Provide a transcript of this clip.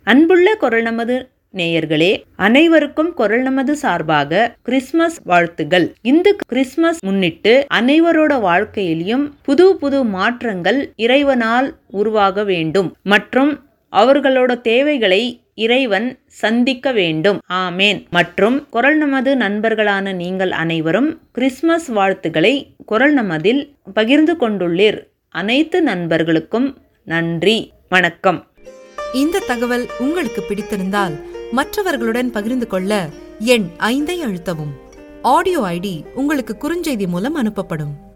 அன்புள்ள குரல் நமது நேயர்களே அனைவருக்கும் குரல் நமது சார்பாக கிறிஸ்மஸ் வாழ்த்துகள் இந்த கிறிஸ்மஸ் முன்னிட்டு அனைவரோட வாழ்க்கையிலும் புது புது மாற்றங்கள் இறைவனால் உருவாக வேண்டும் மற்றும் அவர்களோட தேவைகளை இறைவன் சந்திக்க வேண்டும் ஆமேன் மற்றும் குரல் நமது நண்பர்களான நீங்கள் அனைவரும் கிறிஸ்மஸ் வாழ்த்துக்களை குரல் நமதில் பகிர்ந்து கொண்டுள்ளீர் அனைத்து நண்பர்களுக்கும் நன்றி வணக்கம் இந்த தகவல் உங்களுக்கு பிடித்திருந்தால் மற்றவர்களுடன் பகிர்ந்து கொள்ள எண் ஐந்தை அழுத்தவும் ஆடியோ ஐடி உங்களுக்கு குறுஞ்செய்தி மூலம் அனுப்பப்படும்